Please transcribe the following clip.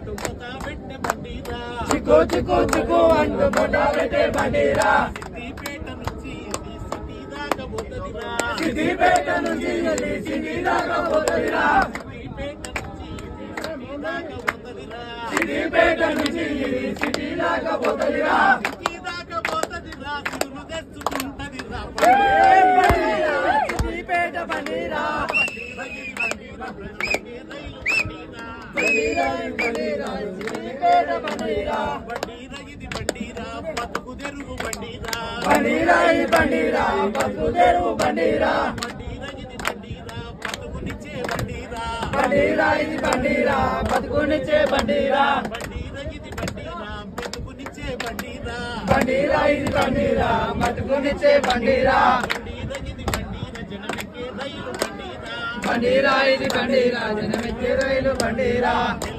అంటూ ముఖ పెట్టే బండిరా చిక్కు చిక్కు చిక్కు అంటూ ముఠ పెట్టే బండిరా సిద్దిపేట నుంచి ఇది సిటీ దాకా పోతదిరా సిద్దిపేట నుంచి వెళ్ళి సిటీ దాకా పోతుందిరా సిద్దిపేట నుంచి ఇది సిటీ దాకా పోతదిరా సిద్దిపేట నుంచి ఇది సిటీ దాకా పోతుందిరా సిటీ దాకా పోతదిరా సిరులు తెచ్చుకుంటదిరా సిద్దిపేట బండిరా బండిరా బండిరా బండిరా సిద్దిపేట బండిరా బండిరా ఇది బండిరా బతుకు తెరుగు బండిరా బండిరా ఈ బండిరా బతుకు తెరువు బండిరా బండిరా ఇది బండిరా బతుకునిచ్చే బండిరా బండిరా ఇది బండిరా బతుకునిచ్చే బండిరా బండిరా ఇది బండిరా బతుకునిచ్చే బండిరా బండిరా ఇది బండిరా బతుకునిచ్చే బండిరా బండిరా ఇది బండిరా జనమెక్కే రైలు బండిరా బండిరా ఇది బండిరా జనమెచ్చే రైలు బండిరా